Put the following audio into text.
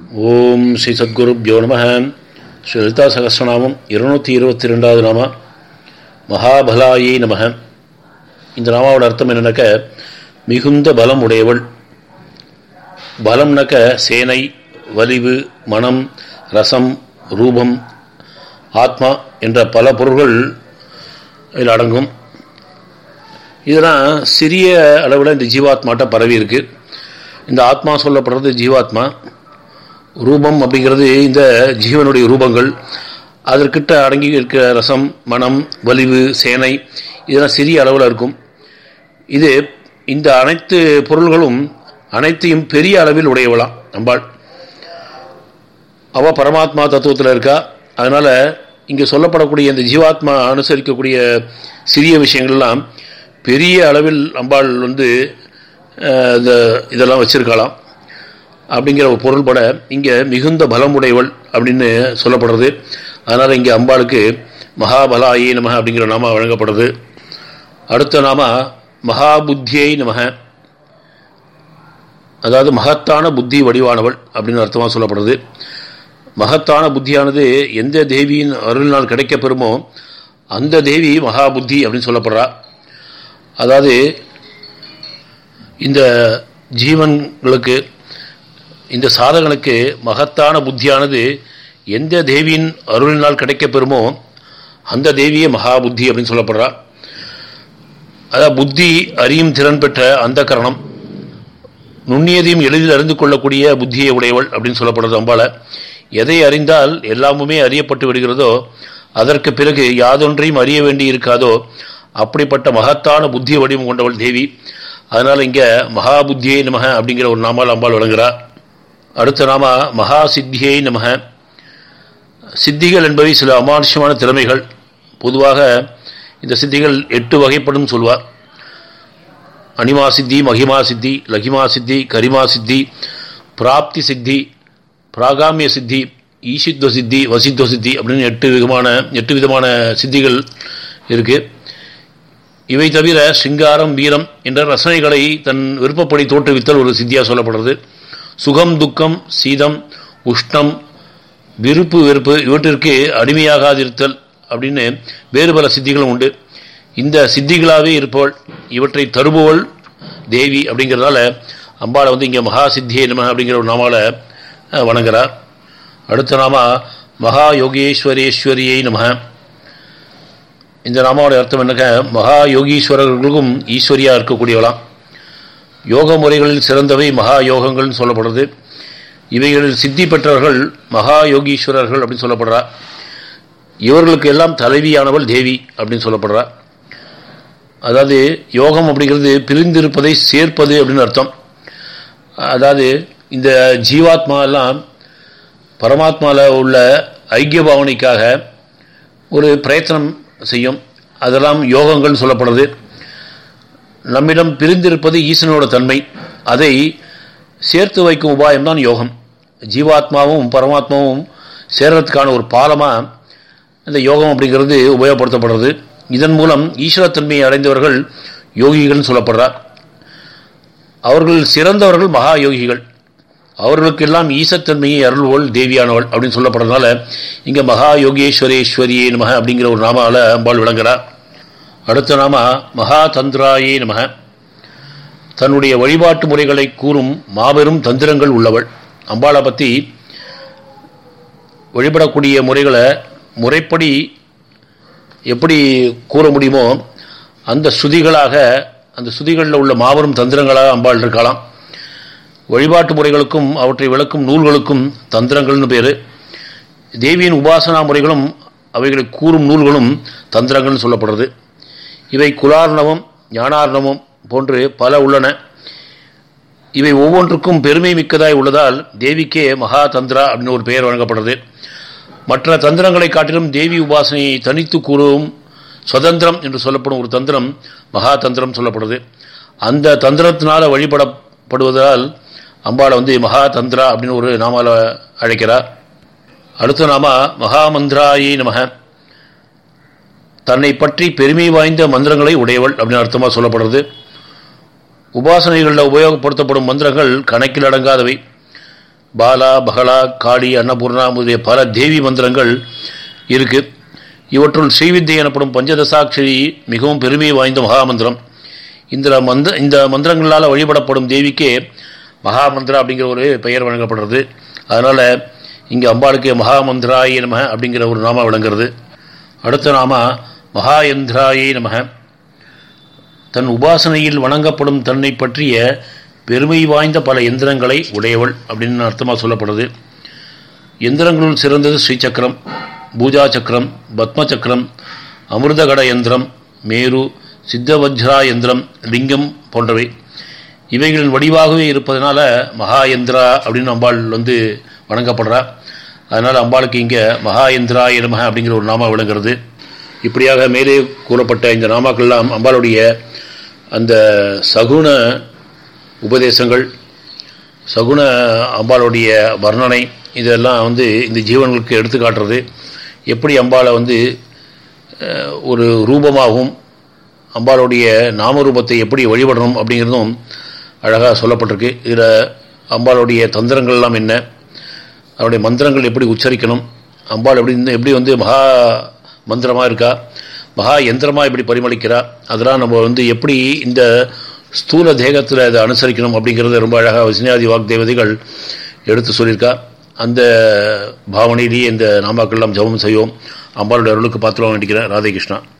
ஓம் ஸ்ரீ சத்குருப்யோ நம ஸ்ரீ லலிதா சகசிரநாமம் இருநூற்றி இருபத்தி ரெண்டாவது நாமா மகாபலாயை நம இந்த நாமாவோட அர்த்தம் என்னன்னாக்க மிகுந்த பலம் உடையவள் பலம்னாக்க சேனை வலிவு மனம் ரசம் ரூபம் ஆத்மா என்ற பல பொருள்கள் இதில் அடங்கும் இதெல்லாம் சிறிய அளவில் இந்த ஜீவாத்மாட்ட பரவி இருக்கு இந்த ஆத்மா சொல்லப்படுறது ஜீவாத்மா ரூபம் அப்படிங்கிறது இந்த ஜீவனுடைய ரூபங்கள் அதற்கிட்ட அடங்கி இருக்கிற ரசம் மனம் வலிவு சேனை இதெல்லாம் சிறிய அளவில் இருக்கும் இது இந்த அனைத்து பொருள்களும் அனைத்தையும் பெரிய அளவில் உடையவளாம் அம்பாள் அவ பரமாத்மா தத்துவத்தில் இருக்கா அதனால் இங்கே சொல்லப்படக்கூடிய இந்த ஜீவாத்மா அனுசரிக்கக்கூடிய சிறிய விஷயங்கள்லாம் பெரிய அளவில் அம்பாள் வந்து இந்த இதெல்லாம் வச்சிருக்கலாம் அப்படிங்கிற ஒரு பொருள்பட இங்கே மிகுந்த பலமுடையவள் அப்படின்னு சொல்லப்படுறது அதனால் இங்கே அம்பாளுக்கு மகாபலாயே நம அப்படிங்கிற நாம வழங்கப்படுறது அடுத்த நாம மகாபுத்தியை நமக அதாவது மகத்தான புத்தி வடிவானவள் அப்படின்னு அர்த்தமாக சொல்லப்படுறது மகத்தான புத்தியானது எந்த தேவியின் அருளினால் கிடைக்க பெறுமோ அந்த தேவி மகாபுத்தி அப்படின்னு சொல்லப்படுறா அதாவது இந்த ஜீவன்களுக்கு இந்த சாதகனுக்கு மகத்தான புத்தியானது எந்த தேவியின் அருளினால் கிடைக்க பெறுமோ அந்த தேவியே மகாபுத்தி அப்படின்னு சொல்லப்படுறா அதாவது புத்தி அறியும் திறன் பெற்ற அந்த கரணம் நுண்ணியதையும் எளிதில் அறிந்து கொள்ளக்கூடிய புத்தியை உடையவள் அப்படின்னு சொல்லப்படுறது அம்பால எதை அறிந்தால் எல்லாமுமே அறியப்பட்டு விடுகிறதோ அதற்கு பிறகு யாதொன்றையும் அறிய வேண்டி இருக்காதோ அப்படிப்பட்ட மகத்தான புத்திய வடிவம் கொண்டவள் தேவி அதனால் இங்கே மகாபுத்தியை நமக அப்படிங்கிற ஒரு நாமால் அம்பாள் வழங்குகிறார் அடுத்த நாம மகா சித்தியை நமக சித்திகள் என்பவை சில அமானுஷமான திறமைகள் பொதுவாக இந்த சித்திகள் எட்டு வகைப்படும் சொல்வார் அனிமா சித்தி மகிமா சித்தி லகிமா சித்தி கரிமா சித்தி பிராப்தி சித்தி பிராகாமிய சித்தி ஈசித்வ சித்தி வசித்வ சித்தி அப்படின்னு எட்டு விதமான எட்டு விதமான சித்திகள் இருக்கு இவை தவிர சிங்காரம் வீரம் என்ற ரசனைகளை தன் விருப்பப்படி தோற்றுவித்தல் ஒரு சித்தியாக சொல்லப்படுறது சுகம் துக்கம் சீதம் உஷ்ணம் விருப்பு வெறுப்பு இவற்றிற்கு அடிமையாகாதிருத்தல் அப்படின்னு வேறு பல சித்திகளும் உண்டு இந்த சித்திகளாகவே இருப்பவள் இவற்றை தருபவள் தேவி அப்படிங்கிறதால அம்பாளை வந்து இங்கே மகா சித்தியே நம அப்படிங்கிற ஒரு நாமால வணங்குறார் அடுத்த நாம மகா யோகேஸ்வரேஸ்வரியை நம இந்த நாமாவோட அர்த்தம் என்னக்க மகா யோகீஸ்வரர்களுக்கும் ஈஸ்வரியாக இருக்கக்கூடியவளாம் யோக முறைகளில் சிறந்தவை மகா யோகங்கள்னு சொல்லப்படுறது இவைகளில் சித்தி பெற்றவர்கள் மகா யோகீஸ்வரர்கள் அப்படின்னு சொல்லப்படுறா இவர்களுக்கு எல்லாம் தலைவியானவள் தேவி அப்படின்னு சொல்லப்படுறா அதாவது யோகம் அப்படிங்கிறது பிரிந்திருப்பதை சேர்ப்பது அப்படின்னு அர்த்தம் அதாவது இந்த ஜீவாத்மா எல்லாம் பரமாத்மாவில் உள்ள ஐக்கிய பாவனைக்காக ஒரு பிரயத்தனம் செய்யும் அதெல்லாம் யோகங்கள்னு சொல்லப்படுறது நம்மிடம் பிரிந்திருப்பது ஈசனோட தன்மை அதை சேர்த்து வைக்கும் உபாயம் தான் யோகம் ஜீவாத்மாவும் பரமாத்மாவும் சேர்றதுக்கான ஒரு பாலமாக இந்த யோகம் அப்படிங்கிறது உபயோகப்படுத்தப்படுறது இதன் மூலம் ஈஸ்வரத்தன்மையை அடைந்தவர்கள் யோகிகள்னு சொல்லப்படுறார் அவர்கள் சிறந்தவர்கள் மகா யோகிகள் அவர்களுக்கெல்லாம் ஈசத்தன்மையை அருள்வோள் தேவியானவள் அப்படின்னு சொல்லப்படுறதுனால இங்கே மகா யோகேஸ்வரேஸ்வரியே நமக அப்படிங்கிற ஒரு நாமாவில் அம்பாள் விளங்குறார் அடுத்த நாம மகா தந்திராயே நமக தன்னுடைய வழிபாட்டு முறைகளை கூறும் மாபெரும் தந்திரங்கள் உள்ளவள் அம்பாளை பற்றி வழிபடக்கூடிய முறைகளை முறைப்படி எப்படி கூற முடியுமோ அந்த ஸ்ருதிகளாக அந்த ஸ்ருதிகளில் உள்ள மாபெரும் தந்திரங்களாக அம்பாள் இருக்கலாம் வழிபாட்டு முறைகளுக்கும் அவற்றை விளக்கும் நூல்களுக்கும் தந்திரங்கள்னு பேர் தேவியின் உபாசனா முறைகளும் அவைகளை கூறும் நூல்களும் தந்திரங்கள்னு சொல்லப்படுறது இவை குலார்ணவம் ஞானார்ணவம் போன்று பல உள்ளன இவை ஒவ்வொன்றுக்கும் பெருமை மிக்கதாய் உள்ளதால் தேவிக்கே மகா தந்திரா அப்படின்னு ஒரு பெயர் வழங்கப்படுறது மற்ற தந்திரங்களை காட்டிலும் தேவி உபாசனையை தனித்து கூறும் சுதந்திரம் என்று சொல்லப்படும் ஒரு தந்திரம் மகா தந்திரம் சொல்லப்படுது அந்த தந்திரத்தினால வழிபடப்படுவதால் அம்பாளை வந்து மகா தந்திரா அப்படின்னு ஒரு நாமால அழைக்கிறார் அடுத்த நாம மகாமந்திராயே நமக தன்னை பற்றி பெருமை வாய்ந்த மந்திரங்களை உடையவள் அப்படின்னு அர்த்தமாக சொல்லப்படுறது உபாசனைகளில் உபயோகப்படுத்தப்படும் மந்திரங்கள் கணக்கில் அடங்காதவை பாலா பகலா காளி அன்னபூர்ணா முதலிய பல தேவி மந்திரங்கள் இருக்கு இவற்றுள் ஸ்ரீவித்யை எனப்படும் பஞ்சதசாட்சரி மிகவும் பெருமை வாய்ந்த மகாமந்திரம் இந்த மந்திர இந்த மந்திரங்களால் வழிபடப்படும் தேவிக்கே மகாமந்திரா அப்படிங்கிற ஒரு பெயர் வழங்கப்படுறது அதனால் இங்கே அம்பாளுக்கு மகாமந்திராயே நம அப்படிங்கிற ஒரு நாம விளங்குறது அடுத்த நாம மகாயந்திராயே நம தன் உபாசனையில் வணங்கப்படும் தன்னை பற்றிய பெருமை வாய்ந்த பல எந்திரங்களை உடையவள் அப்படின்னு அர்த்தமாக சொல்லப்படுது எந்திரங்களுள் சிறந்தது ஸ்ரீசக்கரம் பூஜா சக்கரம் பத்ம சக்கரம் அமிர்தகட யந்திரம் மேரு சித்தவஜ்ரா யந்திரம் லிங்கம் போன்றவை இவைகளின் வடிவாகவே இருப்பதனால மகாயந்திரா அப்படின்னு அம்பாள் வந்து வணங்கப்படுறா அதனால் அம்பாளுக்கு இங்கே மகாயந்திரா நமக அப்படிங்கிற ஒரு நாமா விளங்குறது இப்படியாக மேலே கூறப்பட்ட இந்த நாமாக்கள்லாம் அம்பாளுடைய அந்த சகுன உபதேசங்கள் சகுன அம்பாளுடைய வர்ணனை இதெல்லாம் வந்து இந்த ஜீவன்களுக்கு எடுத்து காட்டுறது எப்படி அம்பாளை வந்து ஒரு ரூபமாகவும் அம்பாளுடைய நாமரூபத்தை எப்படி வழிபடணும் அப்படிங்கிறதும் அழகாக சொல்லப்பட்டிருக்கு இதில் அம்பாளுடைய தந்திரங்கள்லாம் என்ன அவருடைய மந்திரங்கள் எப்படி உச்சரிக்கணும் அம்பாள் எப்படி எப்படி வந்து மகா மந்திரமாக இருக்கா மகா யந்திரமாக எப்படி பரிமளிக்கிறா அதெல்லாம் நம்ம வந்து எப்படி இந்த ஸ்தூல தேகத்தில் அதை அனுசரிக்கணும் அப்படிங்கிறத ரொம்ப அழகாக விஸ்னியாதி வாக் தேவதைகள் எடுத்து சொல்லியிருக்கா அந்த பாவனையிலேயே இந்த நாமாக்கள்லாம் ஜபம் செய்வோம் அம்பாளுடைய அருளுக்கு பாத்திரம் வேண்டிக்கிறேன் ராதே கிருஷ்ணா